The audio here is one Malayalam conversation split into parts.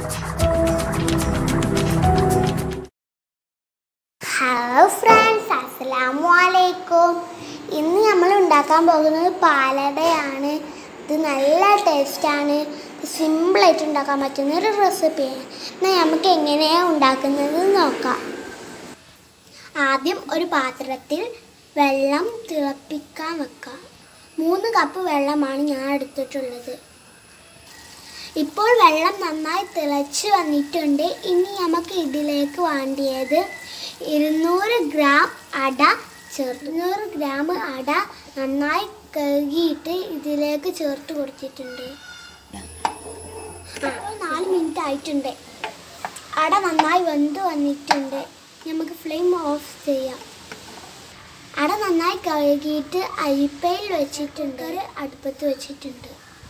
ഹലോ ഫ്രണ്ട്സ് അസ്സലാമു അലൈക്കും ഇന്ന് നമ്മൾ ഉണ്ടാക്കാൻ പോകുന്നത് പാലടയാണ് ഇത് നല്ല ടേസ്റ്റാണ് ഇത് സിമ്പിളായിട്ട് ഉണ്ടാക്കാൻ പറ്റുന്ന ഒരു റെസിപ്പിയാണ് എന്നാൽ നമുക്ക് എങ്ങനെയാണ് ഉണ്ടാക്കുന്നത് നോക്കാം ആദ്യം ഒരു പാത്രത്തിൽ വെള്ളം തിളപ്പിക്കാൻ വെക്കാം മൂന്ന് കപ്പ് വെള്ളമാണ് ഞാൻ എടുത്തിട്ടുള്ളത് ഇപ്പോൾ വെള്ളം നന്നായി തിളച്ച് വന്നിട്ടുണ്ട് ഇനി നമുക്ക് ഇതിലേക്ക് വേണ്ടിയത് ഇരുന്നൂറ് ഗ്രാം അട ചേർത്ത് ഇരുന്നൂറ് ഗ്രാം അട നന്നായി കഴുകിയിട്ട് ഇതിലേക്ക് ചേർത്ത് കൊടുത്തിട്ടുണ്ട് ഇപ്പോൾ നാല് മിനിറ്റ് ആയിട്ടുണ്ട് അട നന്നായി വെന്ത് വന്നിട്ടുണ്ട് നമുക്ക് ഫ്ലെയിം ഓഫ് ചെയ്യാം അട നന്നായി കഴുകിയിട്ട് അരിപ്പയിൽ വെച്ചിട്ടുണ്ട് ഒരു അടുപ്പത്ത് വെച്ചിട്ടുണ്ട്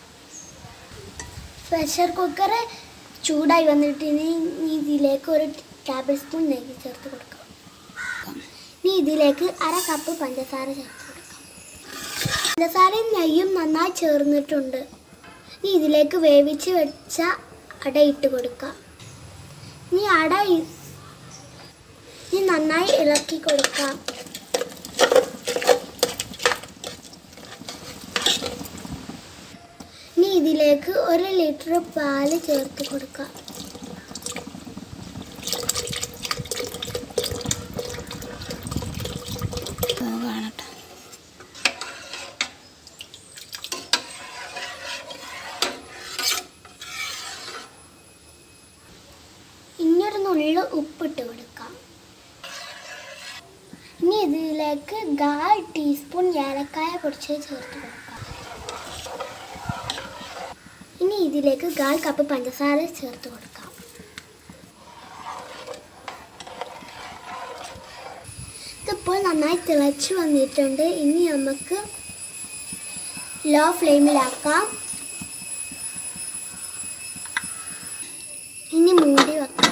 പ്രഷർ കുക്കർ ചൂടായി വന്നിട്ട് ഇനി ഇനി ഇതിലേക്ക് ഒരു ടേബിൾ സ്പൂൺ നെയ്യ് ചേർത്ത് കൊടുക്കാം ഇനി ഇതിലേക്ക് അര കപ്പ് പഞ്ചസാര ചേർത്ത് കൊടുക്കാം പഞ്ചസാരയും നെയ്യും നന്നായി ചേർന്നിട്ടുണ്ട് ഇനി ഇതിലേക്ക് വേവിച്ച് വെച്ച അട ഇട്ട് കൊടുക്കാം ഇനി അട ഇ- ഇനി നന്നായി ഇളക്കി കൊടുക്കാം ഇനി ഇതിലേക്ക് ഒരു ലിറ്റർ പാല് ചേർത്ത് കൊടുക്കാം കാണട്ടെ ഇനിയൊരു നുള്ളു ഉപ്പിട്ട് കൊടുക്കാം ഇനി ഇതിലേക്ക് കാൽ ടീസ്പൂൺ ഏലക്കായ പൊടിച്ച് ചേർത്ത് കൊടുക്കാം ഇനി ഇതിലേക്ക് കാൽ കപ്പ് പഞ്ചസാര ചേർത്ത് കൊടുക്കാം ഇതിപ്പോൾ നന്നായി തിളച്ച് വന്നിട്ടുണ്ട് ഇനി നമുക്ക് ലോ ഫ്ലെയിമിലാക്കാം ഇനി മൂടി വെക്കാം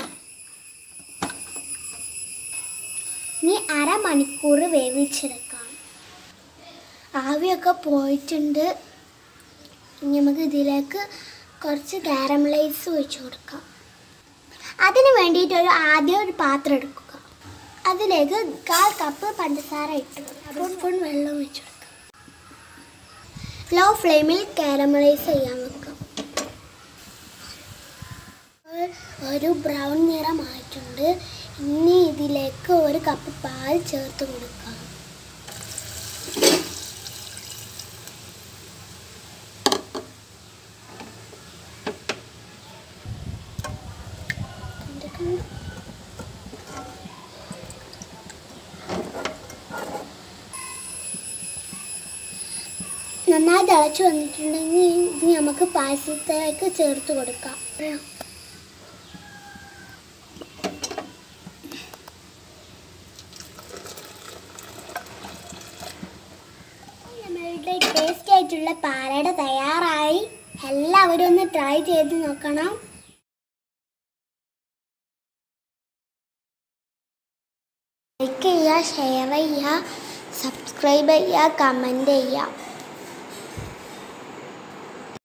ഇനി അരമണിക്കൂർ വേവിച്ചെടുക്കാം ആവിയൊക്കെ പോയിട്ടുണ്ട് ഇനി നമുക്ക് ഇതിലേക്ക് കുറച്ച് കാരമലൈസ് ഒഴിച്ചു കൊടുക്കാം അതിന് വേണ്ടിയിട്ട് ഒരു ആദ്യം ഒരു പാത്രം എടുക്കുക അതിലേക്ക് കാൽ കപ്പ് പഞ്ചസാര ഇട്ട് കൊടുക്കുക സ്പൂൺ വെള്ളം ഒഴിച്ചു കൊടുക്കാം ലോ ഫ്ലെയിമിൽ കാരമലൈസ് ചെയ്യാൻ വെക്കാം ഒരു ബ്രൗൺ നിറമായിട്ടുണ്ട് ഇനി ഇതിലേക്ക് ഒരു കപ്പ് പാൽ ചേർത്ത് കൊടുക്കാം നന്നായി തിളച്ച് വന്നിട്ടുണ്ടെങ്കിൽ ഇത് നമുക്ക് പായസത്തിലേക്ക് ചേർത്ത് കൊടുക്കാം നമ്മളുടെ ടേസ്റ്റി ആയിട്ടുള്ള പാലട തയ്യാറായി എല്ലാവരും ഒന്ന് ട്രൈ ചെയ്ത് നോക്കണം ലൈക്ക് ചെയ്യുക ഷെയർ ചെയ്യുക സബ്സ്ക്രൈബ് ചെയ്യുക കമൻറ്റ് ചെയ്യുക